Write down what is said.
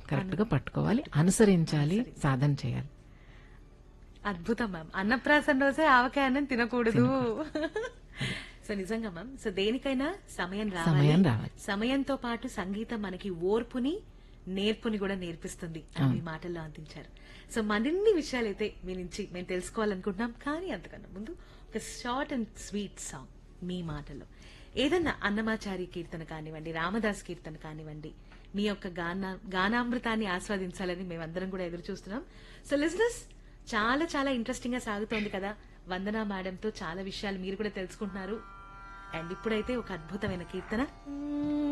Correct గా పట్టుకోవాలి అనుసరించాలి సాధన చేయాలి అద్భుతం మ్యామ్ అన్నప్రాసన రోజే ఆవకాయ అన్నం తినకూడదు సో నిజంగా మ్యామ్ సో దేనికైనా సమయం రావాలి సమయం రావాలి. సమయంతో పాటు సంగీతం మనకి ఓర్పుని నేర్పుని కూడా నేర్పిస్తుంది అని మీ మాటల్లో అందించారు సో మరిన్ని విషయాలు అయితే మీ నుంచి మేము తెలుసుకోవాలనుకుంటున్నాం కానీ అంతకన్నా ముందు ఒక షార్ట్ అండ్ స్వీట్ సాంగ్ మీ మాటల్లో ఏదన్నా అన్నమాచారి కీర్తన కానివ్వండి రామదాస్ కీర్తన కానివ్వండి మీ యొక్క గాన గానామృతాన్ని ఆస్వాదించాలని మేమందరం కూడా ఎదురు చూస్తున్నాం సో లిజినెస్ చాలా చాలా ఇంట్రెస్టింగ్ గా సాగుతోంది కదా వందనా మేడం తో చాలా విషయాలు మీరు కూడా తెలుసుకుంటున్నారు అండ్ ఇప్పుడైతే ఒక అద్భుతమైన కీర్తన